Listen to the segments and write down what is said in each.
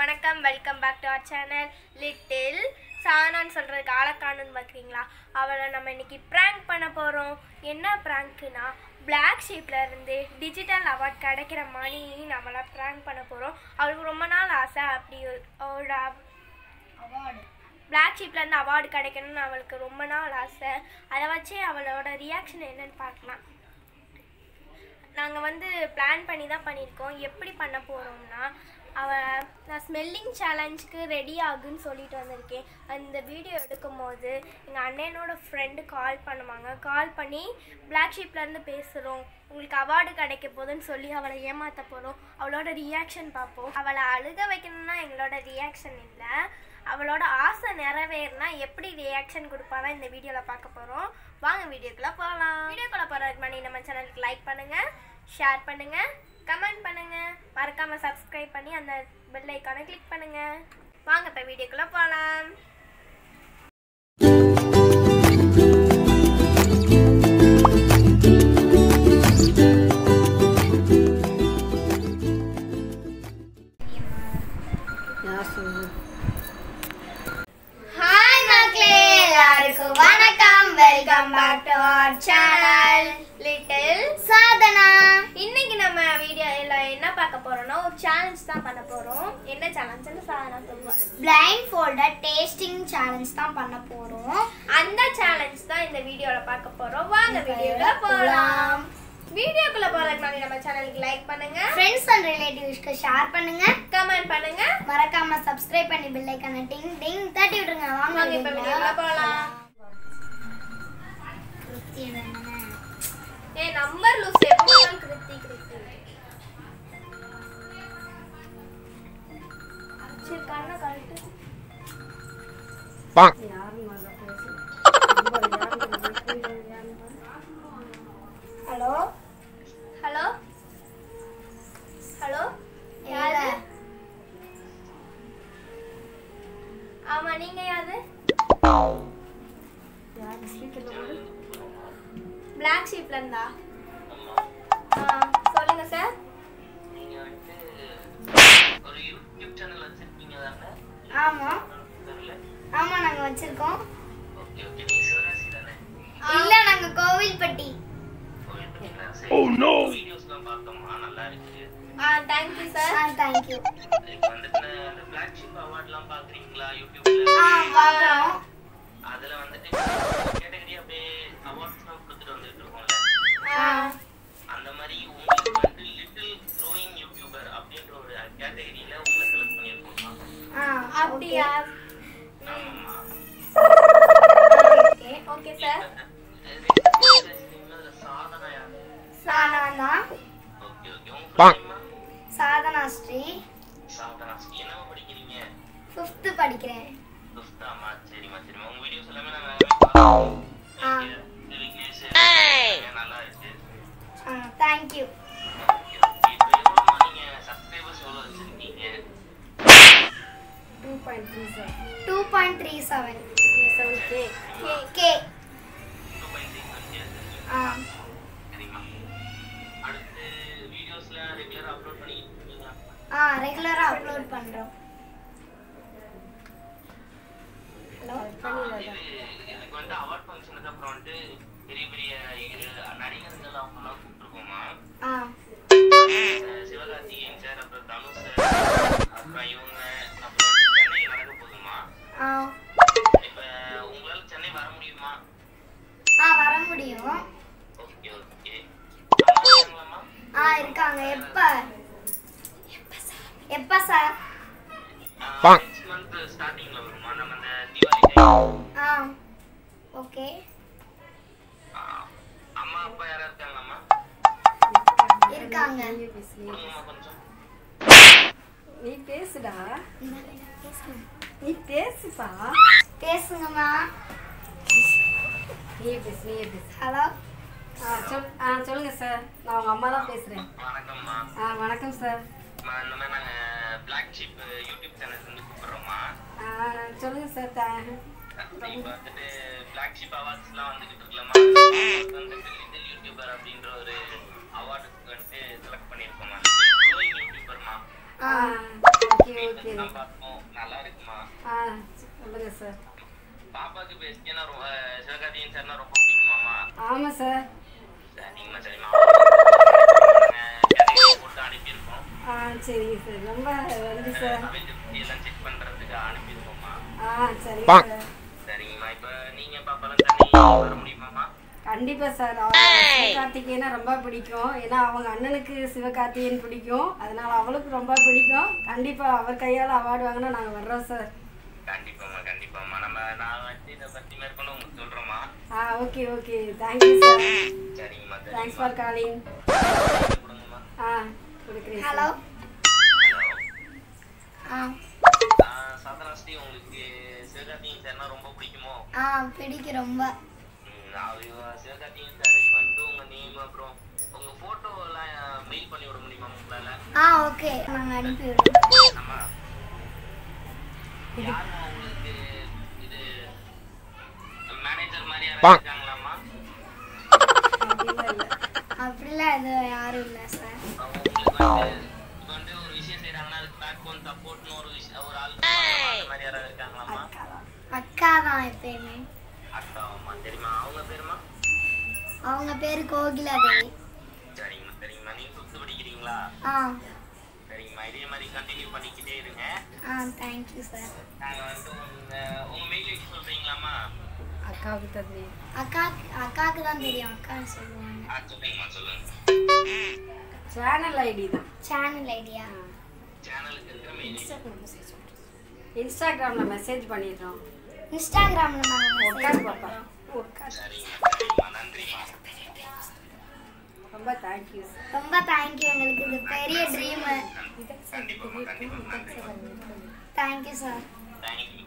வணக்கம் welcome back to our channel little சானான்னு சொல்கிறதுக்கு ஆளக்கானுன்னு பார்க்குறீங்களா அவளை நம்ம இன்னைக்கு ப்ராங்க் பண்ண போகிறோம் என்ன ப்ராங்க்குனா பிளாக் ஷீப்ல இருந்து டிஜிட்டல் அவார்ட் கிடைக்கிற மணி நம்மளை ப்ராங்க் பண்ண போகிறோம் அவளுக்கு ரொம்ப நாள் ஆசை அப்படி ஒரு அவார்டு பிளாக் ஷீப்லேருந்து அவார்டு கிடைக்கணும்னு அவளுக்கு ரொம்ப நாள் ஆசை அதை வச்சு அவளோட ரியாக்ஷன் என்னன்னு பார்க்கலாம் நாங்கள் வந்து பிளான் பண்ணி தான் பண்ணியிருக்கோம் எப்படி பண்ண போகிறோம்னா அவள் நான் ஸ்மெல்லிங் சேலஞ்சுக்கு ரெடி ஆகுன்னு சொல்லிட்டு வந்திருக்கேன் அந்த வீடியோ எடுக்கும்போது எங்கள் அண்ணனோட ஃப்ரெண்டு கால் பண்ணுவாங்க கால் பண்ணி பிளாக் ஷீப்லேருந்து பேசுகிறோம் உங்களுக்கு அவார்டு கிடைக்க போகுதுன்னு சொல்லி அவளை ஏமாற்ற போகிறோம் அவளோட ரியாக்ஷன் பார்ப்போம் அவளை அழுக வைக்கணும்னா எங்களோட ரியாக்ஷன் இல்லை அவளோட ஆசை நிறைவேறினா எப்படி ரியாக்ஷன் கொடுப்பாங்க இந்த வீடியோவில் பார்க்க போகிறோம் வாங்க வீடியோக்குள்ளே போகலாம் வீடியோக்குள்ளே போகிறதுக்கு முன்னாடி நம்ம சேனலுக்கு லைக் பண்ணுங்கள் ஷேர் பண்ணுங்கள் கமெண்ட் பண்ணுங்கள் மறக்காமல் சப்ஸ்கிரைப் பண்ணி அந்த பெல் ஐக்கானை கிளிக் பண்ணுங்கள் வாங்க இப்போ வீடியோக்குள்ளே போகலாம் ஹாய் மக்களே எல்லாருக்கும் வணக்கம் welcome back to our channel little Sadhana இன்னைக்கு நம்ம வீடியோல என்ன பார்க்க போறோம்னா ஒரு சேலஞ்ச் தான் பண்ண போறோம் என்ன சேலஞ்ச்னு சாதனா சொல்லுவாங்க பிளைண்ட் ஃபோல்டர் டேஸ்டிங் சேலஞ்ச் தான் பண்ண போறோம் அந்த சேலஞ்ச் தான் இந்த வீடியோல பார்க்க போறோம் வாங்க வீடியோல போலாம் வீடியோக்குள்ள போறதுக்கு முன்னாடி நம்ம சேனலுக்கு லைக் பண்ணுங்க ஃப்ரெண்ட்ஸ் அண்ட் ரிலேட்டிவ்ஸ்க்கு ஷேர் பண்ணுங்க கமெண்ட் பண்ணுங்க மறக்காம சப்ஸ்கிரைப் பண்ணி பெல் ஐக்கான டிங் டிங் தட்டி விட்டுருங்க வாங்க வாங்க இப்ப வீடியோக்குள்ள போலாம் ஏ நம்பர் லூஸ் எப்பவும் கிருத்தி கிருத்தி சரி கண்ணை கழட்டு ஹலோ ஹலோ ஹலோ யாரு ஆமா நீங்க யாரு பிளாக் ஷீப்ல இருந்தா ஆ, சொல்லுங்க சார் நீங்க வந்துட்டு ஒரு யூடியூப் சேனல் வச்சிருக்கீங்க தானே ஆமா தெரியல ஆமா நாங்க வச்சிருக்கோம் ஓகே ஓகே நீ சிவராசி தானே இல்ல நாங்க கோவில்பட்டி கோவில் பண்ணீங்களா சரி வீடியோஸ்லாம் பார்த்தோமா நல்லா இருக்கு ஆ தேங்க்யூ சார் ஆ தேங்க்யூ இப்போ வந்துட்டு இந்த பிளாக் ஷிப் அவார்ட்லாம் பார்க்குறீங்களா யூடியூப்ல ஆ பாக்குறோம் அதுல வந்துட்டு கேட்டகரி அப்படியே அவார்ட்ஸ்லாம் கொடுத்துட்டு வந்துட்டு இருக்கோம்ல ஆ அந்த மாதிரி உங்களுக்கு வந்து லிட்டில் க்ரோயிங் யூடியூபர் அப்படின்ற ஒரு கேட்டகரியில உங்களை செலக்ட் பண்ணியிருக்கோம் ஆ அப்படியா ஆமாம்மா ஓகே ஓகே சார் அதுல சாதனா யாரு சாதனா தான் ஓகே ஓகே உங்க பேருமா சாதனா ஸ்ரீ சாதனா என்னவா படிக்கிறீங்க ஃபிஃப்த்து படிக்கிறேன் துஸ்தாமா சரிம்மா சரிம்மா உங்க வீடியோஸ் எல்லாமே நாங்க பார்த்தோம் ஆ. இந்த விக்னேஷ் எல்லாமே நல்லா இருக்கு ஆ தேங்க்யூ ஓகே ஓகே இப்போ எவ்வளோமா நீங்க சப்ஸ்கிரைபர்ஸ் எவ்வளோ வச்சிருக்கீங்க two point three seven K K two point six வச்சிருக்கீங்க ஆ சரிம்மா அடுத்து வீடியோஸ்லாம் ரெகுலராக அப்லோட் பண்ணிட்டு இருக்கீங்க ஆ ரெகுலராக அப்லோட் பண்ணுறோம் ஹலோ இது இதுக்கு வந்து அவார்ட் ஃபங்க்ஷனுக்கு அப்புறம் வந்துட்டு பெரிய பெரிய இரு நடிகர்கள் அவங்கலாம் கூப்பிட்டுருக்கோமா ஆ சிவகார்த்திகேயன் சார் அப்புறம் தனுஷ் சார் அப்புறம் இவங்க அப்புறம் வந்து சென்னை நடக்க போகுதுமா ஆ இப்ப உங்களால சென்னை வர முடியுமா ஆ வர முடியும் ஓகே ஓகே அம்மா இருக்காங்களாம்மா ஆ இருக்காங்க எப்போ எப்போ சார் நெக்ஸ்ட் மந்த் ஸ்டார்டிங்ல வருமா நம்ம அந்த தீபாவளி டைம் ஆ ஓகே அம்மா அப்பா யாரா இருக்காங்களாம்மா இருக்காங்க கொடுங்கம்மா கொஞ்சம் நீ பேசுடா நீ பேசுப்பா பேசுங்கம்மா நீயே பேசு நீயே பேசு ஹலோ ஆ சொல் ஆ சொல்லுங்க சார் நான் உங்கள் அம்மா தான் பேசுகிறேன் வணக்கம்மா ஆ வணக்கம் சார் அம்மா, இந்த மாதிரி நாங்க பிளாக் ஷீப் யூடியூப் சேனல்ல இருந்து கூப்பிடுறோம்மா ஆ சொல்லுங்க சார் தா இப்போ வந்துட்டு பிளாக் ஷீப் அவார்ட்ஸ்லாம் வந்துகிட்டு இருக்கலாமா வந்துட்டு லிட்டில் யூடியூபர் அப்படின்ற ஒரு அவார்டுக்கு வந்துட்டு செலக்ட் பண்ணியிருக்கோம்மா க்ரோயிங் யூடியூபர்மா ஆ ஓகே ஓகே ஓகே நான் பார்த்தோம் நல்லா இருக்குமா ஆ சொல்லுங்க சார் பாப்பாக்கு இப்போ எஸ்கேனா ரொம்ப சிவகார்த்திகேயன் சார்னா ரொம்ப பிடிக்குமாமா ஆமாம் சார் சரிங்கம்மா சரிம்மா கேட்டகரி போட்டு அனுப்பியிருக்கோம் ஆ சரிங்க சார் ரொம்ப நன்றி சார் அவைலபிலிட்டி எல்லாம் செக் பண்றதுக்கு அனுப்பியிருக்கோம்மா ஆ சரிங்க சார் சரிங்கம்மா இப்போ நீங்க பாப்பாலாம் தண்ணி வர முடியுமாம்மா கண்டிப்பா சார் அவ- சிவகார்த்திகேயனை ரொம்ப பிடிக்கும் ஏன்னா அவங்க அண்ணனுக்கு சிவகார்த்திகேயன் பிடிக்கும் அதனால அவளுக்கு ரொம்ப பிடிக்கும் கண்டிப்பா அவர் கையால அவார்டு வாங்கினா நாங்க வர்றோம் சார் கண்டிப்பாம்மா கண்டிப்பாம்மா நம்ம நான் வந்து இதை பத்தி மேற்கொண்டு உங்களுக்கு சொல்றேம்மா ஆ ஓகே ஓகே தேங்க்யூ சார் சரிங்கம்மா தேங்க்ஸ் சரிங்கம்மா ஃபார் காலிங் கொடுங்கம்மா ஆ கொடுக்குறேன் ஹலோ ஹலோ ஆ சாதனா ஸ்ரீ உங்களுக்கு சிவகார்த்திகேயன் சார்னா ரொம்ப பிடிக்குமோ ஆ பிடிக்கும் ரொம்ப ம், அவ- சிவகார்த்திகேயன் சாருக்கு வந்துட்டு உங்க நேம் அப்புறம் உங்க போட்டோ எல்லாம் மெயில் பண்ணி விட முடியுமா உங்களால ஆ ஓகே நாங்கள் அனுப்பி விடுறோம் ஆமா யாரும்மா உங்களுக்கு இது மேனேஜர் மாதிரி யாராவது இருக்காங்களாம்மா அப்படிலாம் இல்லை அப்படிலாம் எதுவும் யாரும் இல்லை சார் அவங்க உங்களுக்கு வந்து இப்ப வந்து ஒரு விஷயம் செய்றாங்கன்னா அதுக்கு பேக் போன் சப்போர்ட்னு ஒரு விஷயம் ஒரு ஆள் இருப்பாங்களாம்மா? அந்த மாதிரி யாராவது இருக்காங்களாம்மா அக்கா தான் எப்பயுமே அக்கா அம்மா தெரியுமா அவங்க பேருமா அவங்க பேர் கோகிலா தேவி சரிங்கம்மா சரிங்கம்மா நீங்க ஃபிஃப்த் படிக்கிறீங்களா ஆ சரிங்கம்மா இதே மாதிரி கண்டினியூ பண்ணிக்கிட்டே இருங்க ஆ தேங்க்யூ சார் நாங்க வந்து உங்க உங்க மெயில் ஐடி சொல்றீங்களாம்மா அக்காவுக்கு தம்பி அக்கா அக்காவுக்கு தான் தெரியும் அக்கா சொல்லுவாங்க ஆ சொல்லுங்கம்மா சொல்லுங்க சேனல் ஐடி தான் சேனல் ஐடியா சேனலுக்கு இருக்கிற மெயில் ஐடி இன்ஸ்டாகிராம்ல மெசேஜ் பண்ணிடுறோம் இன்ஸ்டாகிராம்ல நாங்கள் உட்கார் மெசேஜ் பாப்பா பண்ணுறோம் உட்கார் சரிங்கம்மா சரிங்கம்மா நன்றிம்மா ரொம்ப தேங்க்யூ சார் ரொம்ப தேங்க்யூ எங்களுக்கு இது பெரிய ட்ரீமு கண்டிப்பாம்மா கண்டிப்பாம்மா நன்றிம்மா thank you sir thank you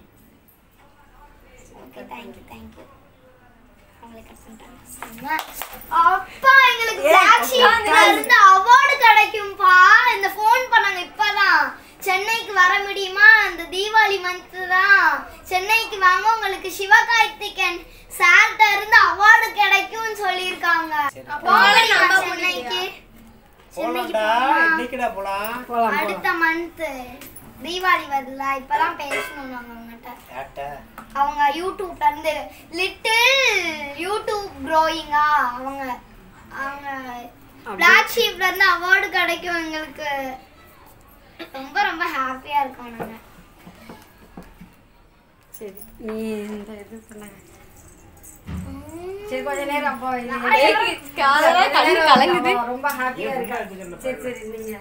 okay thank you thank you அவங்களுக்கு cut பண்ணிட்டாங்க. செம்ம. அப்பா எங்களுக்கு Black Sheep ல இருந்து அவார்டு கிடைக்கும்பா இந்த ஃபோன் பண்ணாங்க இப்பதான் சென்னைக்கு வர முடியுமா இந்த தீபாவளி மந்த் தான் சென்னைக்கு வாங்க உங்களுக்கு சிவகார்த்திகேயன் சார்ட்ட இருந்து அவார்டு கிடைக்கும்னு சொல்லியிருக்காங்க போகலையா சென்னைக்கு சென்னைக்கு போலாம்டா போகணுமா? இன்னைக்குடா போலாம் போகலாம் அடுத்த மந்த் தீபாவளி வருதுல இப்பதான் பேசணும் நாங்க அவங்ககிட்ட யார்கிட்ட அவங்க யூடியூப்ல இருந்து லிட்டில் யூடியூப் க்ரோயிங்கா அவங்க அவங்க பிளாக் ஷீப்ல இருந்து அவார்டு கிடைக்கும் எங்களுக்கு ரொம்ப ரொம்ப ஹாப்பியா இருக்கோம் நாங்க சரி நீ இந்த இது பண்ண சரி கொஞ்ச நேரம் அப்போ இது காதெல்லாம் கண்ணு கொஞ்ச நேரம் கலங்குது. அவ ரொம்ப ஹாப்பியா இருக்கா எடுத்துக்கணும். சரி சரி நீங்க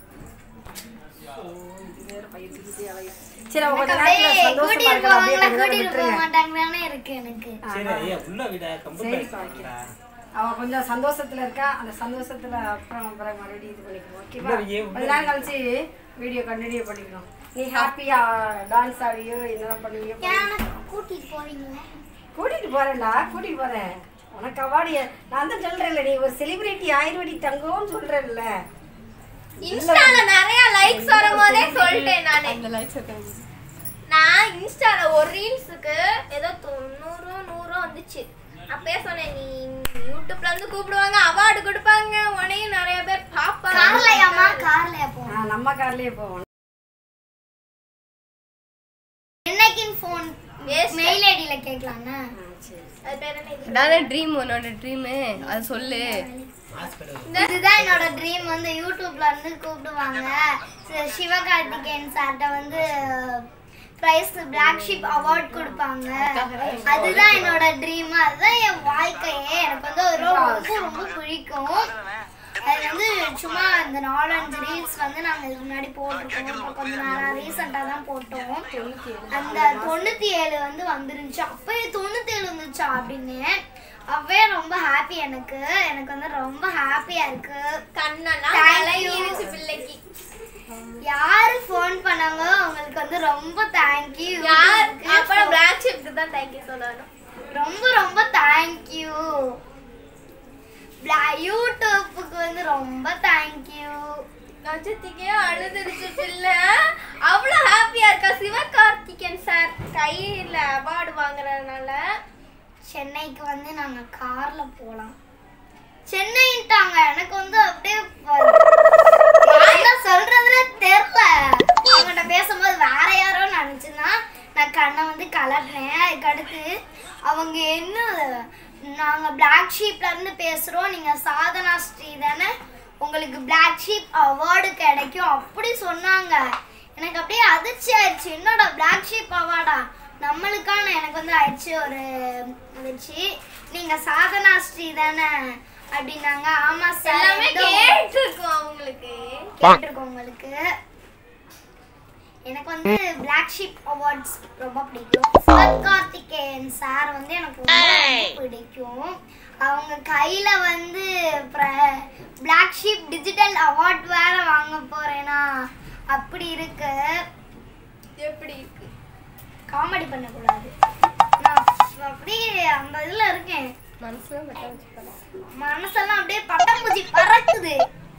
ஓ, இது வேற பைத்தியக்கிட்டே அலையுது. சரி அவ கொஞ்ச அப்படியே நேரத்துல சந்தோஷமா கூட்டிட்டு இருக்கா அப்படியே போவாங்களா கொஞ்ச நேரம் கூட்டிட்டு போக விட்டுருங்க மாட்டாங்களான்னு இருக்கு எனக்கு சரி ஐயா உள்ள விட கம்ப்யூட்டர் சரிப்பா, வைக்கிறேன். அவ கொஞ்சம் சந்தோஷத்துல இருக்கா அந்த சந்தோஷத்துல அப்புறம் அப்புறம் மறுபடியும் இது பண்ணிக்குவோம் ஓகேவா உள்ள வையே, உள்ள கொஞ்ச நேரம் கழிச்சு வீடியோ கண்டினியூ பண்ணிக்கணும் நீ ஹாப்பியா டான்ஸ் ஆடியோ என்னெல்லாம் பண்ணுவியோ பண்ணு. எனக்கு கூட்டிட்டு போறீங்களா கூட்டிட்டு போறேன்டா கூட்டிட்டு போறேன் உனக்கு அவார்டு நான் தான் சொல்றேன்ல நீ ஒரு செலிபிரிட்டி ஆயிரவடி தங்கம்னு சொல்றேன்ல இன்ஸ்டால நிறைய லைக்ஸ் வரும்போதே சொல்லிட்டேன் நானு அந்த லைட்ஸ் இருக்காங்க நான் இன்ஸ்டால ஒரு ரீல்ஸுக்கு ஏதோ தொண்ணூறோ நூறோ வந்துச்சு அப்பயே சொன்னேன் நீ யூடியூப்ல இருந்து கூப்பிடுவாங்க அவார்டு கொடுப்பாங்க உனையும் நிறைய பேர் கார்லயாமா பாப்பாங்க கார்லயா போவோம் ஆ, நம்ம கார்லயே போவோம் என்னைக்குன்னு ஃபோன் Waste. மெயில் ஐடியில கேட்கலாம்னா ஆ, சரி அது பேர் என்ன இது? அதான ட்ரீம் உன்னோட ட்ரீமு அது சொல்லு இதுதான் என்னோட ட்ரீம் வந்து யூடியூப்ல இருந்து கூப்பிடுவாங்க சி- சிவகார்த்திகேயன் சார்ட்ட வந்து பிரைஸ் பிளாக் ஷிப் அவார்ட் கொடுப்பாங்க அதுதான் என்னோட ட்ரீம் அதுதான் என் வாழ்க்கையே எனக்கு வந்து ஒரு ரொம்ப ரொம்ப பிடிக்கும் அது வந்து சும்மா இந்த நாலஞ்சு ரீல்ஸ் வந்து நாங்க இதுக்கு முன்னாடி போட்டிருக்கோம் இப்போ கொஞ்ச நாளா ரீசெண்டாக தான் போட்டோம் அந்த தொண்ணூத்தி ஏழு வந்து வந்துருந்துச்சு அப்பயே தொண்ணூத்தி ஏழு வந்துச்சா அப்படின்னு அப்பவே ரொம்ப ஹாப்பி எனக்கு எனக்கு வந்து ரொம்ப ஹாப்பியா இருக்கு கண்ணெல்லாம் Thank you. கலங்கிருச்சு பிள்ளைக்கு யாரு ஃபோன் பண்ணாங்க அவங்களுக்கு வந்து ரொம்ப தேங்க்யூ யார் அப்புறம் பிளாக் ஷிப்க்கு தான் தேங்க்யூ சொல்லணும் ரொம்ப ரொம்ப தேங்க்யூ யூடியூப்புக்கு வந்து ரொம்ப தேங்க்யூ நட்சத்திக்கே அழுதுருச்சு பிள்ளை அவ்வளோ ஹாப்பியா இருக்கா சிவகார்த்திகேயன் சார் கையில அவார்டு வாங்குறதுனால சென்னைக்கு வந்து நாங்க கார்ல போலாம் சென்னைன்ட்டாங்க எனக்கு வந்து அப்படியே ப- என்ன சொல்றதுன்னு தெரியல அவங்கள்ட்ட அவங்க என்ன நாங்க பிளாக் ஷீப்ல இருந்து பேசுறோம் நீங்க சாதனா ஸ்ரீ தானே உங்களுக்கு பிளாக் ஷீப் அவார்டு கிடைக்கும் அப்படி சொன்னாங்க எனக்கு அப்படியே அதிர்ச்சி ஆயிடுச்சு என்னடா பிளாக் ஷீப் அவார்டா நம்மளுக்கான எனக்கு வந்து ஆயிடுச்சு ஒரு அதிர்ச்சி நீங்க சாதனா ஸ்ரீ தானே அப்படின்னாங்க ஆமா சார் எல்லாமே கேட்டிருக்கோம் அவங்களுக்கு கேட்டிருக்கோம் உங்களுக்கு எனக்கு வந்து பிளாக் ஷீப் அவார்ட்ஸ் ரொம்ப பிடிக்கும் சிவகார்த்திகேயன் சார் வந்து எனக்கு ரொம்ப ரொம்ப பிடிக்கும் அவங்க கையில வந்து பிளாக் ஷீப் டிஜிட்டல் அவார்ட் வேற வாங்க போறேனா அப்படி இருக்கு எப்படி இருக்கு காமெடி பண்ணக்கூடாது நான் அப்படியே அந்த இதுல இருக்கேன் மனசுல மட்டும் வச்சுக்கலாம் மனசெல்லாம் அப்படியே பட்டாம்பூச்சி பறக்குது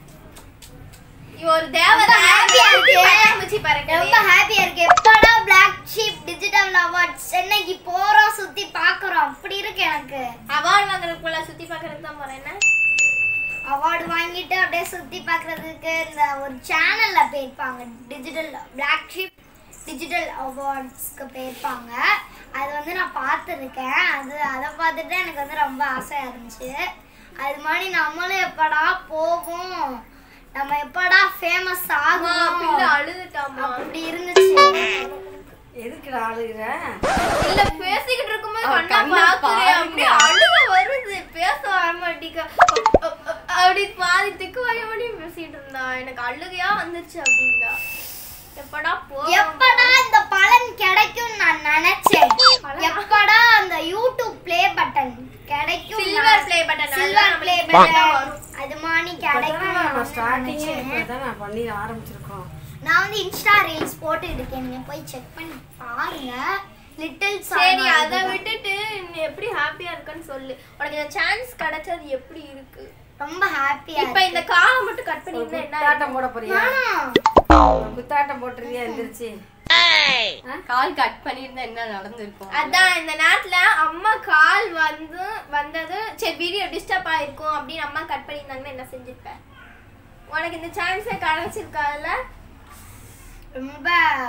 ஒரு தேவதை ஹாப்பியா இருக்கு பட்டாம்பூச்சி பறக்குது. ரொம்ப ஹாப்பியா இருக்கு எப்படா பிளாக் ஷீப் டிஜிட்டல் அவார்ட் சென்னைக்கு போறோம் சுத்தி பாக்குறோம் அப்படி இருக்கு எனக்கு அவார்டு வாங்குறதுக்குள்ள சுத்தி பார்க்கறதுக்கு தான் போறேன் என்ன அவார்டு வாங்கிட்டு அப்படியே சுத்தி பார்க்கிறதுக்கு இந்த ஒரு சேனல்ல போயிருப்பாங்க டிஜிட்டல் பிளாக் ஷீப் டிஜிட்டல் அவார்ட்ஸ்க்கு போயிருப்பாங்க அது வந்து நான் பார்த்துருக்கேன் அது அதை பார்த்துட்டு எனக்கு வந்து ரொம்ப ஆசையா இருந்துச்சு அது மாதிரி நம்மளும் எப்படா போகும் நம்ம எப்படா ஃபேமஸ் அம்மா, பிள்ளை ஆகும் அழுதுட்டாமா அப்படி இருந்துச்சு எதுக்குடா அழுகுற இல்ல பேசிக்கிட்டு இருக்கும்போது அவ கண்ணா கண்ணை பாக்குறேன் பாருங்க. அப்படியே அழுக வருது பேச வர மாட்டேங்க அப்படி பாதி திக்கு வாயோடி பேசிட்டு இருந்தா எனக்கு அழுகையா வந்துச்சு அப்படிங்க எப்படா போ எப்படா இந்த பலன் கிடைக்கும் நான் நினைச்சேன் பலனா? எப்படா அந்த யூடியூப் ப்ளே பட்டன் கிடைக்கும் silver play button silver play button அது மாதிரி கிடைக்கும் இப்பதான் நான் நம்ம ஸ்டார்டிங்கே நினைச்சேன். இப்பதான் நான் பண்ணி ஆரம்பிச்சிருக்கோம் நான் வந்து இன்ஸ்டா ரீல்ஸ் போட்டு இருக்கேன் நீங்க போய் செக் பண்ணி பாருங்க லிட்டில் சரி அதை விட்டுட்டு நீ எப்படி ஹாப்பியா இருக்குன்னு சொல்லு உனக்கு இந்த சான்ஸ் கிடைச்சது எப்படி இருக்கு ரொம்ப ஹாப்பியா இப்ப இந்த காலை மட்டும் கட் ஒரு பண்ணிருந்தா என்ன குத்தாட்டம் போட போறியா ஒரு குத்தாட்டம் போட்டுருவியா எந்திரிச்சு கால் கட் பண்ணியிருந்தா என்ன நடந்திருக்கும் அதான் இந்த நேரத்துல அம்மா கால் வந்து வந்தது சரி வீடியோ டிஸ்டர்ப் ஆயிருக்கும் அப்படின்னு அம்மா கட் பண்ணியிருந்தாங்கன்னா என்ன செஞ்சிருப்ப உனக்கு இந்த சான்ஸே கிடைச்சிருக்காதுல்ல ரொம்ப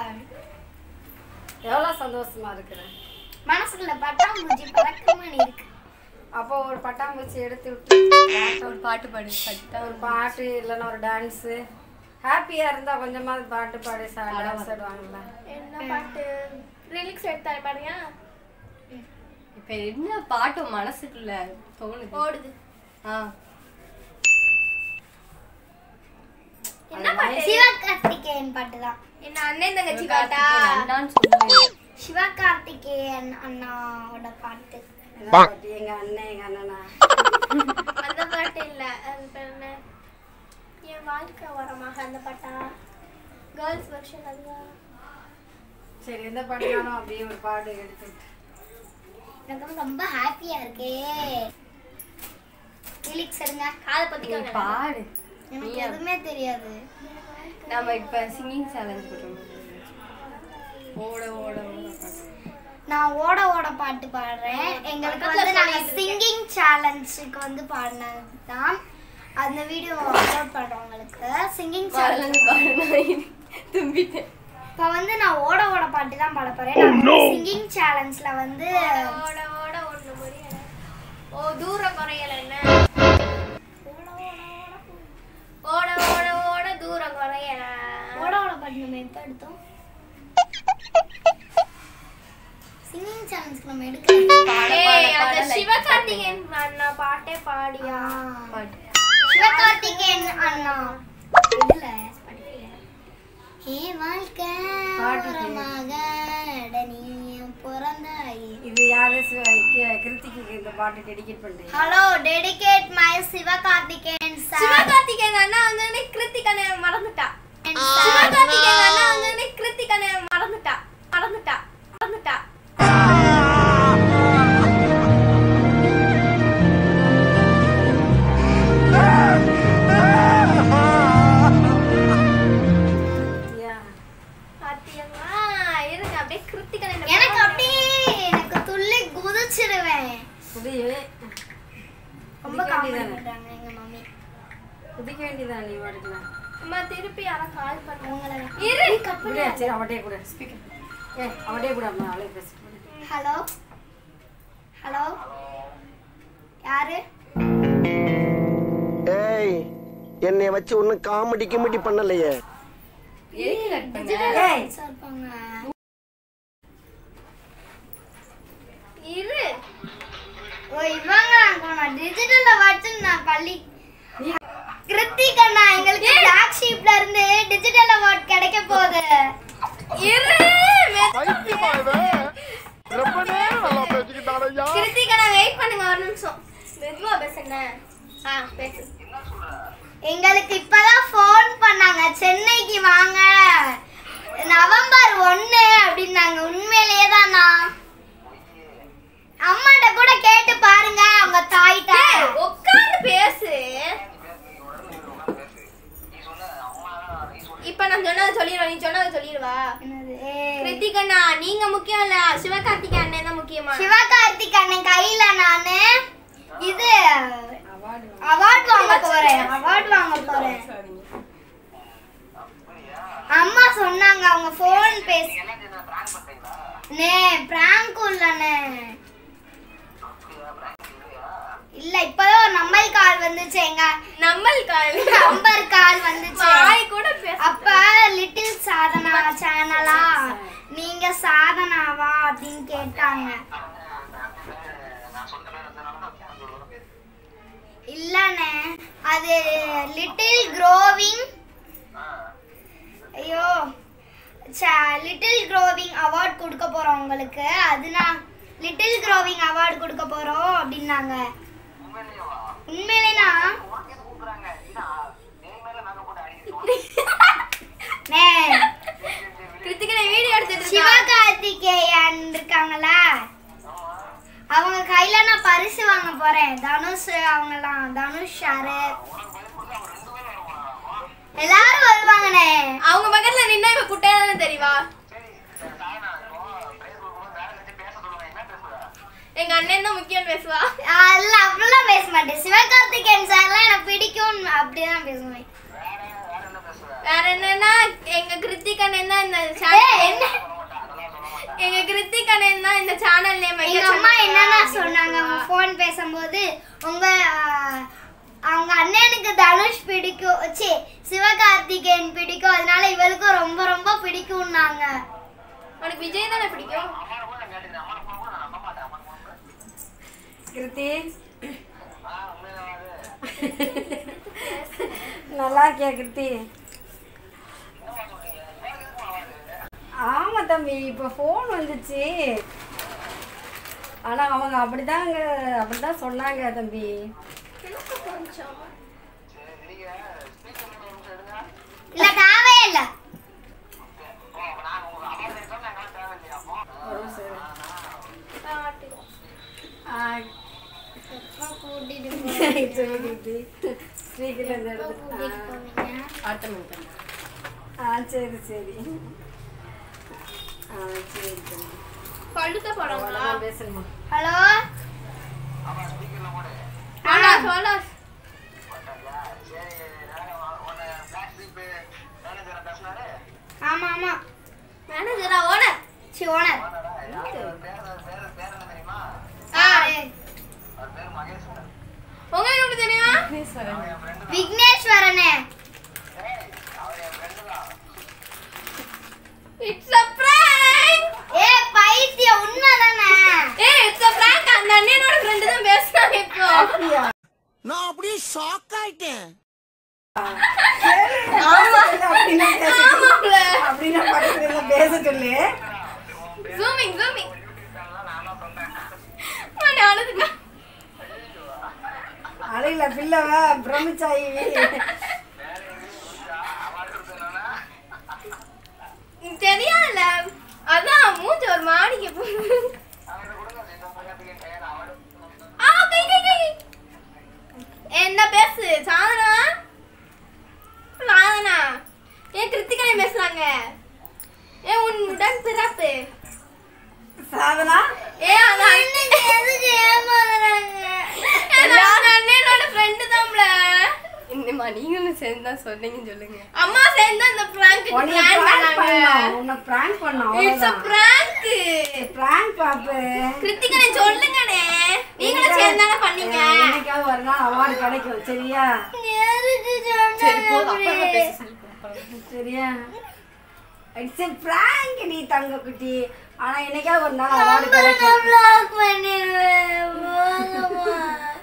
எவ்வளவு சந்தோஷமா இருக்கிற மனசுக்குள்ள பட்டாம்பூச்சி பறக்கமான இருக்கு அப்போ ஒரு பட்டாம்பூச்சி எடுத்து விட்டு ஒரு பாட்டு பாடு கட்டா ஒரு பாட்டு இல்லைன்னா ஒரு டான்ஸு ஹாப்பியா இருந்தா கொஞ்சமாவது பாட்டு பாடி டான்ஸ் ஆடுவாங்கல்ல என்ன பாட்டு ரிலிக்ஸ் எடுத்தாரு பாருங்க இப்ப என்ன பாட்டு மனசுக்குள்ள தோணுது ஓடுது ஆ என்ன பாட்டு சிவகார்த்திகேயன் பாட்டு தான் என்ன அண்ணன் தங்கச்சி பாட்டா அண்ணான்னு சொல்லு சிவகார்த்திகேயன் அண்ணாவோட பாட்டு என்ன பாட்டு எங்க அண்ணன் எங்க அண்ணனா அந்த பாட்டு இல்ல அது பேர் என்ன என் வாழ்க்கை வரமாக அந்த பாட்டா கேர்ள்ஸ் வெர்ஷன் அதுவா சரி எந்த பாட்டுனாலும் அப்படியே ஒரு பாடு எடுத்து விட்டு. எனக்கு வந்து ரொம்ப ஹாப்பியா இருக்கே லிரிக்ஸ் எடுங்க காதை நீ பத்திக்கோங்க பாடு எனக்கு எதுவுமே தெரியாது நம்ம இப்ப சிங்கிங் சேலஞ்ச் போடுறோம் ஓட ஓட ஓட பாட்டு. நான் ஓட ஓட பாட்டு பாடுறேன் எங்களுக்கு வந்து நாங்க சிங்கிங் சேலஞ்சுக்கு வந்து பாடினது தான் அந்த வீடியோ அப்லோட் பண்றோம் உங்களுக்கு சிங்கிங் சேலஞ்ச் மறந்து பாடு தும்பிட்டேன் இப்போ வந்து நான் ஓட ஓட பாட்டு தான் பாட போறேன் சிங்கிங் சேலஞ்ச்ல வந்து ஓட ஓட ஒண்ணு புரியல ஓ தூரம் குறையல என்ன ஓட ஓட ஓட தூரம் குறையல ஓட ஓட பாட்டு நம்ம எப்போ எடுத்தோம் சிங்கிங் சேலஞ்சுக்கு நம்ம எடுக்கலாம் பாட, ஏய் பாட, அந்த பாட, like சிவகார்த்திகேயன் அண்ணா பாட்டே பாடியா பாடு சிவகார்த்திகேயன் அண்ணா இதுல ஹே வாழ்க்கை பாட்டு கேளு. ஓரமாக நீ பிறந்தாய் இது யாரு சி- கி- கிருத்திக்கு இந்த பாட்டு டெடிகேட் பண்றீங்க hello dedicate my Sivakarthikeyan sir Sivakarthikeyan அண்ணா வந்து கிருத்திக் அண்ணன் மறந்துட்டா சிவகார்த்திகேயன் அண்ணா வந்து கிருத்திக் அண்ணன் மறந்துட்டா மறந்துட்டா மறந்துட்டா யா. பாத்தியம்மா இருங்க அப்படியே கிருத்திக் அண்ணன் எனக்கு அப்படியே எனக்கு துள்ளி குதிச்சிடுவேன் புதியவே ரொம்ப குதிக்க காமெடி வேண்டியதானே பண்றாங்க எங்க மம்மி குதிக்க வேண்டியதானே நீ பாட்டுக்கலாம் அம்மா திருப்பி யாரா கால் பண்ணுவாங்க அவங்கள இரு அப்படியா சரி அவட்டே கூட ஸ்பீக்கர் ஏ அவட்டே கூட அம்மா அவளே பேசிட்டு ஹலோ ஹலோ யாரு ஏய் என்னை வச்சு ஒன்னும் காமெடி கிமெடி பண்ணலையே எதுக்கு கட் பண்ண ஏய் இருப்பாங்க இரு ஓ இவங்க நான் டிஜிட்டல்ல வச்சு நான் பள்ளி கிருத்திக் அண்ணா எங்களுக்கு பிளாக் ஷீப்ல இருந்து டிஜிட்டல் அவார்ட் கிடைக்க போகுது இரு கிருத்திகா நான் வெயிட் பண்ணுங்க ஒரு நிமிஷம் மெதுவா பேசுங்க ஆ பேசு எங்களுக்கு இப்பதான் ஃபோன் பண்ணாங்க சென்னைக்கு வாங்க நவம்பர் ஒன்னு அப்படின்னாங்க உண்மையிலேயே தானா அம்மாட்ட கூட கேட்டு பாருங்க அவங்க தாய்கிட்ட உட்கார்ந்து பேசு இப்ப நான் சொன்னதை சொல்லிடுவேன் நீ சொன்னதை சொல்லிடுவா என்னது? ஏய். கிருத்திக் அண்ணா நீங்க முக்கியம் இல்ல சிவகார்த்திகே அண்ணன் தான் முக்கியமா சிவகார்த்திக் அண்ணன் கையில நானு இது அவார்ட் வாங்க போறேன் அவார்ட் வாங்க போறேன் அம்மா சொன்னாங்க அவங்க ஃபோன் பேசி நே பிராங்க் இல்லனே இல்ல இப்பதான் ஒரு நம்பர் கால் வந்துச்சு எங்க நம்மள் கால் நம்பர் கால் வந்துச்சு வாய் கூட பேச அப்ப லிட்டில் சாதனா சேனலா நீங்க சாதனாவா அப்படின்னு கேட்டாங்க இல்லண்ணே அது லிட்டில் க்ரோவிங் ஐயோ லிட்டில் க்ரோவிங் அவார்ட் கொடுக்க போறோம் உங்களுக்கு அதுனா லிட்டில் க்ரோவிங் அவார்டு கொடுக்க போறோம் அப்படின்னாங்க உண்மையிலேனா நே கிருத்திகனை வீடியோ எடுத்துட்டு இருக்கா. சிவகார்த்திகேயன் இருக்காங்களா அவங்க கையில நான் பரிசு வாங்க போறேன் தனுஷ் அவங்கலாம் தனுஷ் சாரு எல்லாரும் வருவாங்கண்ணே அவங்க பக்கத்துல நின்னா இவ குட்டையா தானே தெரியவா எங்க அண்ணன் தான் முக்கியம் பேசுவா அல்ல அப்படிலாம் பேச மாட்டேன் சிவகார்த்திகேயன் சார்லாம் எனக்கு பிடிக்கும் அப்படிதான் பேசுவேன் வேற என்னன்னா எங்க கிருத்திக் அண்ணன் தான் இந்த ஏய், சேனல் என்ன எங்க கிருத்திக் அண்ணன் தான் இந்த சேனல் நேம் எங்க அம்மா என்னென்ன சொன்னாங்க அவங்க ஃபோன் பேசும்போது உங்க ஆஹ், அவங்க அண்ணனுக்கு தனுஷ் பிடிக்கும் ச்சீ சிவகார்த்திகேயன் பிடிக்கும் அதனால இவளுக்கும் ரொம்ப ரொம்ப பிடிக்கும்னாங்க உனக்கு விஜய் தானே பிடிக்கும் கிருத்தி நல்லா இருக்கியா கிருத்தி ஆமா தம்பி இப்போ ஃபோன் வந்துச்சு ஆனா அவங்க அப்படிதாங்க அப்படிதான் சொன்னாங்க தம்பி இல்ல தேவையே இல்ல ஆ, கூட்டிட்டு சரி கிருத்தி ஸ்பீக்கர்ல இருந்து எடுத்து ஆ. போவீங்க ஆட்டோமேட்டிக் ஆ சரி சரி ஆ சரி தம்பி பழுத்த பழங்களா அவ்வளோதான் பேசணுமா ஹலோ ஆனா சொல்லா ஆமா ஆமா மேனேஜரா ஓனர் சி ஓனர் ஆ உங்களுக்கு எப்படி தெரியும் விக்னேஸ்வரனே இட்ஸ் a prank ஏ பைத்தியம் உண்மைதானே ஏய் இட்ஸ் a prank அந்த அண்ணனோட ஃப்ரெண்ட் தான் பேசுறாங்க இப்போ நான் அப்படியே ஷாக் ஆயிட்டேன் அப்படின்னா பேச ஆமாம்ல அப்படின்னா பக்கத்துல பேச சொல்லு ஜூமிங் ஜூமிங் நான் அழுதுட்டேன் அழகில பிள்ளவா பிரமிச்சாயி தெரியாதுல அதான் மூஞ்சி ஒரு மாடிக்கு போகுது ஆ, கை, கை, கை. என்ன பேசு சாதனா சாதனா ஏன் கிருத்திகனை பேசுறாங்க ஏ உன் உடன் பிறப்பு சாதனா ஏ அந்த அண்ணன் எதுக்கு ஏமாறுறாங்க அந்த அண்ணனோட ஃப்ரெண்டு தான்ல என்னம்மா நீங்களும் சேர்ந்து தான் சொன்னீங்கன்னு சொல்லுங்க அம்மா சேர்ந்து அந்த பிராங்க் உன்னை பிளான் prank பண்ணாங்க பண்ணோம் உன்னை prank பண்ணோம் இட்ஸ் a அவ்வளவுதான் prank prank பாப்பு கிருத்திகனை சொல்லுங்கண்ணே நீங்களும் சேர்ந்து தானே பண்ணீங்க என்னைக்காவது ஒரு நாள் அவார்டு கிடைக்கும் சரியா சரி போதும் அப்புறமா பேச சரியா இட்ஸ் எ பிராங்க் நீ தங்க குட்டி ஆனா என்னைக்காவது ஒரு நாள் அவார்டு கிடைக்கும் பிளாக் பண்ணிடுவேன் போதுமா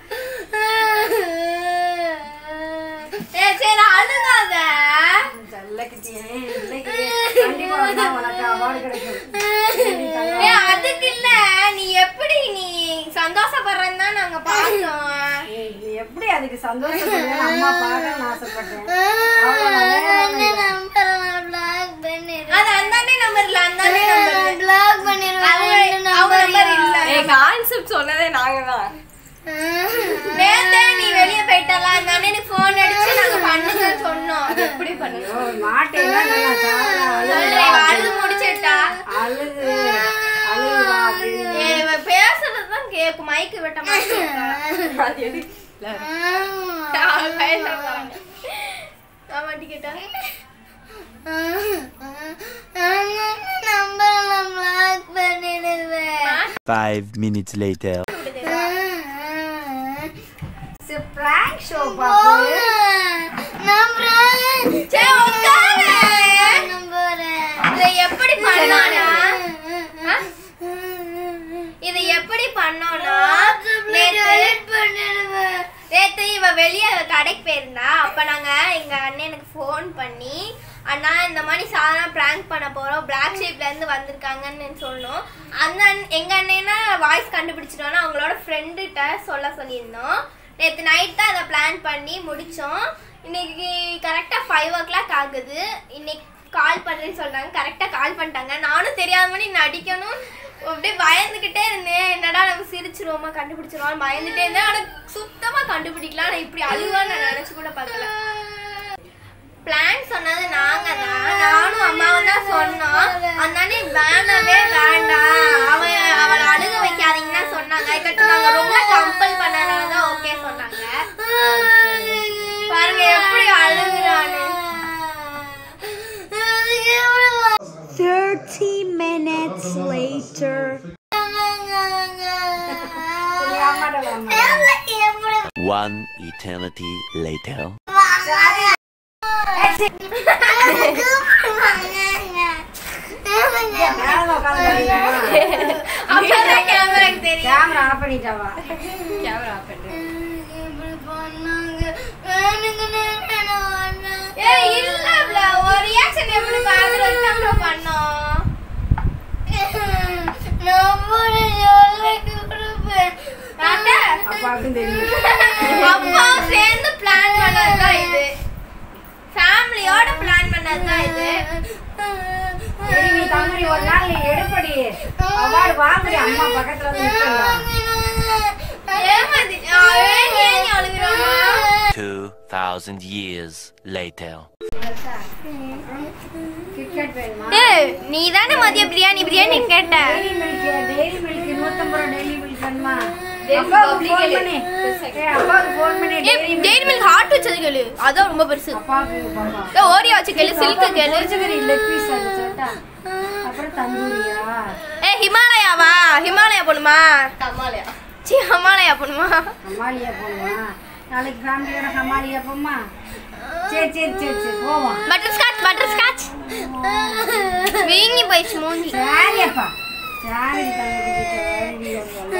ஏய், சரி அழுகாத நல்ல குட்டியே இன்னைக்கு கண்டிப்பா ஒரு நாள் உனக்கு அவார்டு கிடைக்கும் சரி, தங்கம். ஏய், அதுக்கு இல்ல நீ எப்படி நீ சந்தோஷப்படுறன்னு தான் நாங்க பார்த்தோம் ஏய், நீ எப்படி அதுக்கு சந்தோஷப்படுவேன் அம்மா பார்க்கணும்னு ஆசைப்பட்டேன் அவ்வளவுதான், வேற ஒண்ணும் இல்ல. நம்பர் நான் பிளாக் பண்ணிடுவேன் அது அந்தாண்டே நம்பர் இல்ல அந்தாண்டே நம்பர் பிளாக் பண்ணிடுவேன் அவங்க அவங்க நம்பர் இல்ல ஏய் கான்செப்ட் சொன்னதே நாங்க தான் நேத்தே நீ வெளிய போயிட்டல அதனால எனக்கு ஃபோன் அடிச்சு நாங்க பண்ணுங்கன்னு சொன்னோம் எப்படி பண்ணணும் ஐயோ, மாட்டேன்னா நான் சாவல, சொல்றேன், அழுகுறா. இவ அழுது முடிச்சிட்டா அழுது அழுகுறா அப்படின்னு ஏய், இவ பேசுறது தான் கேக்கும் மைக்கு விட்ட மாதிரி அது எது இல்ல பேச போறாங்க ஆமாட்டி கேட்டா நம்பர் நான் பிளாக் பண்ணிடுவேன் Five minutes later. Prank show பாப்பு சரி உட்காரு இதை எப்படி பண்ணோம்னா ஆ? இதை எப்படி பண்ணோம்னா நேத்து நேத்து இவ வெளியே கடைக்கு போயிருந்தா அப்ப நாங்க எங்க அண்ணனுக்கு ஃபோன் பண்ணி அண்ணா இந்த மாதிரி சாதாரண ப்ராங்க் பண்ண போறோம் பிளாக் ஷேப்ல இருந்து வந்திருக்காங்கன்னு சொன்னோம் அந்த அண்ணன்- எங்க அண்ணனா வாய்ஸ் கண்டுபிடிச்சிட்டோம்னா அவங்களோட ஃப்ரெண்டுகிட்ட சொல்ல சொல்லியிருந்தோம் நேற்று நைட் தான் அதை பிளான் பண்ணி முடிச்சோம் இன்னைக்கு கரெக்டாக ஃபைவ் ஓ கிளாக் ஆகுது இன்னைக்கு கால் பண்ணுறேன்னு சொல்றாங்க கரெக்டாக கால் பண்ணிட்டாங்க நானும் தெரியாத மாதிரி நடிக்கணும் அப்படியே பயந்துக்கிட்டே இருந்தேன் என்னடா நம்ம சிரிச்சிருவோமா கண்டுபிடிச்சிருவோம் பயந்துட்டே இருந்தேன் ஆனால் சுத்தமாக கண்டுபிடிக்கலாம் நான் இப்படி அழுவான்னு நான் நினச்சி கூட பார்க்கல பிளான் சொன்னது நாங்க தான் நானும் அம்மாவும் தான் சொன்னோம் அதனால வேணவே வேண்டாம் அவன் அவளை அழுக வைக்காதீங்கன்னா சொன்னாங்க அதுக்கடுத்து நாங்க ரொம்ப கம்பல் பண்ணனால தான் ஓகே சொன்னாங்க பாருங்க எப்படி அழுகுறான்னு சரி, அம்மாட்ட வா, அம்மா. One eternity later. மேல உட்காந்து பாருங்க. அப்பதான் கேமராக்கு தெரியும் கேமரா ஆஃப் பண்ணிட்டாவா கேமரா ஆஃப் பண்ணு ஏய் இல்ல ஒரு ரியாக்ஷன் எப்படி பாக்குற வச்சு பண்ணோம் அண்ணா, அப்பாவுக்கும் தெரியும் அப்பாவும் சேர்ந்து பிளான் பண்ணதுதான் இது ஃபேமிலியோட பிளான் பண்ணதுதான் இது சரி நீ தம்பி ஒரு நாள் நீ எடுப்படி அவார்டு வாங்குடி அம்மா பக்கத்துல வந்து நிக்கலாம் ஏமாத்தி ஏன் ஏன் நீ அழுகுறாமா Two thousand years later. KitKat வேணுமா ஏய் நீ தானே மதிய பிரியாணி பிரியாணி கேட்ட டெய்லி மில்க் டெய்லி மில்க் நூத்தம்பது ரூபா டெய்லி மில்க் வேணுமா Dairy அப்பாவுக்கு milk ஃபோன் கேளு. பண்ணி ஏய் அப்பாவுக்கு ஃபோன் பண்ணி ஏய் டெய்லி டெய்ரி மில்க் ஹார்ட் வச்சது கேளு அதான் ரொம்ப பெருசு அப்பாவுக்கு பாப்பா ஏய் ஓரியா வச்சு கேளு சில்க் கேளு பொரிச்சகரி லெக் பீஸ் அது சொல்லிட்டா அப்புறம் தந்தூரியா ஏய் ஹிமாலயாவா ஹிமாலயா போணுமா கம்மாலையா சி ஹிமாலயா போணுமா ஹமாலியா போமா நாளைக்கு ஃபேமிலியோட ஹமாலியா போமா சரி சரி சரி சரி போவோம் பட்டர் ஸ்காட்ச் பட்டர் ஸ்காட்ச் வீங்கி போயிடுச்சு மூஞ்சி சரி அப்பா சரி தம்பி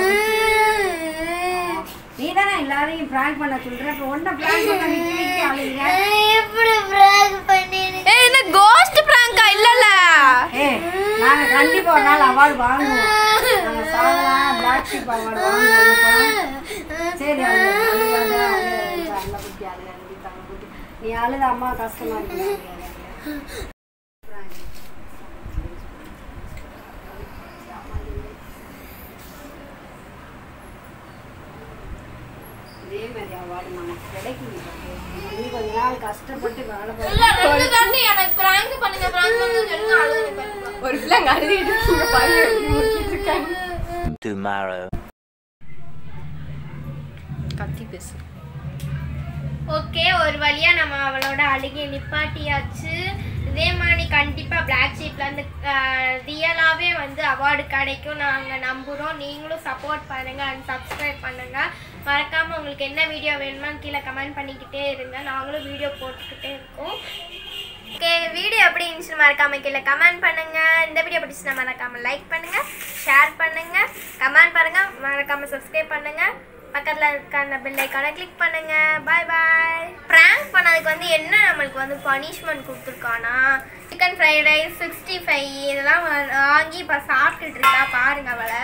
நீ தானே எல்லாரையும் பிராங்க் பண்ண சொல்ற இப்ப ஒன்ன பிராங்க் பண்ண விக்கி விக்கி அழுகுற எப்படி பிராக் பண்ணிருக்கேன் ஏய் என்ன கோஸ்ட் பிராங்கா இல்லல ஏய் நாங்க கண்டிப்பா ஒரு நாள் அவார்டு வாங்குவோம் நாங்க சாதனா பிளாக் ஷிப் அவார்டு வாங்குவோம் சரி அழு அழுகாத அழு நல்ல குட்டி அழு அழுதி தங்க குட்டி நீ அழுத அம்மா கஷ்டமா இருக்கு இதே மாதிரி அவார்டு நமக்கு கிடைக்கும் நீ கொஞ்ச நாள் கஷ்டப்பட்டு வேலை இல்ல ரெண்டு கண்ணு எனக்கு பிராங்க் பண்ணுங்க பிராங்க் பண்ணுங்க சொல்லுங்க அழுகுறேன் ஒரு பிள்ளைங்க அழுதுகிட்டு இருக்கீங்க பாருங்க எப்படி முக்கிட்டு இருக்காங்க Tomorrow. கத்தி பேசு ஓகே ஒரு வழியா நம்ம அவளோட அழுகையை நிப்பாட்டியாச்சு இதே மாதிரி கண்டிப்பா பிளாக் ஷீப்ல இருந்து ரியலாவே வந்து அவார்டு கிடைக்கும் நாங்கள் நம்புகிறோம் நீங்களும் சப்போர்ட் பண்ணுங்கள் அண்ட் சப்ஸ்கிரைப் பண்ணுங்கள் மறக்காமல் உங்களுக்கு என்ன வீடியோ வேணுமான்னு கீழே கமெண்ட் பண்ணிக்கிட்டே இருங்க நாங்களும் வீடியோ போட்டுக்கிட்டே இருக்கோம் ஓகே வீடியோ எப்படி இருந்துச்சுன்னு மறக்காம கீழே கமெண்ட் பண்ணுங்க இந்த வீடியோ பிடிச்சுன்னா மறக்காம லைக் பண்ணுங்க ஷேர் பண்ணுங்க கமெண்ட் பண்ணுங்க மறக்காம சப்ஸ்கிரைப் பண்ணுங்க பக்கத்தில் இருக்க அந்த பெல் ஐக்கானை கிளிக் பண்ணுங்க பாய் பாய் ப்ராங்க் பண்ணதுக்கு வந்து என்ன நம்மளுக்கு வந்து பனிஷ்மெண்ட் கொடுத்துருக்கானா chicken fried rice sixty five இதெல்லாம் வா- வாங்கி இப்போ சாப்பிட்டுட்டு இருக்கா பாருங்க அவளை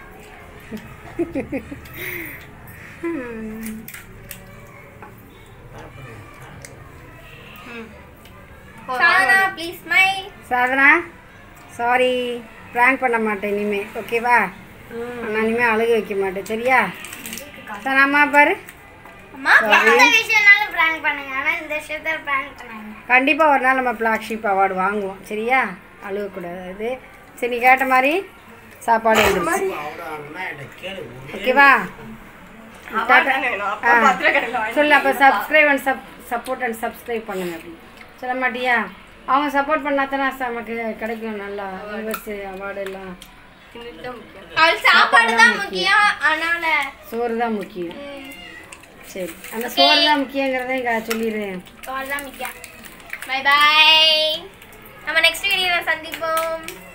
Sadhana please smile Sadhana sorry prank பண்ண மாட்டேன் இனிமே ஓகேவா நான் இனிமே அழுக வைக்க மாட்டேன் சரியா சரி அம்மா பாரு அம்மா எந்த விஷயம்னாலும் prank பண்ணுங்க ஆனா இந்த விஷயத்த prank பண்ணாங்க கண்டிப்பாக ஒரு நாள் நம்ம பிளாக் ஷீப் அவார்டு வாங்குவோம் சரியா அழுகக்கூடாது சரி நீ கேட்ட மாதிரி சாப்பாடு வந்துருச்சு ஓகேவா டாட்டா. ஆ. சொல்லு அப்போ subscribe and sub support and subscribe பண்ணுங்க அப்படி சொல்ல மாட்டியா அவங்க சப்போர்ட் பண்ணா தானே நமக்கு கிடைக்கும் நல்லா யூனிவர்சிட்டி அவார்டு எல்லாம் அவள் சாப்பாடு தான் முக்கியம் அதனால சோறு தான் முக்கியம் சரி அந்த சோறு தான் முக்கியங்கிறத இங்கே சொல்லிடு அவ்வளோதான் முக்கியம் பை பாய் நம்ம நெக்ஸ்ட் வீடியோவில் சந்திப்போம்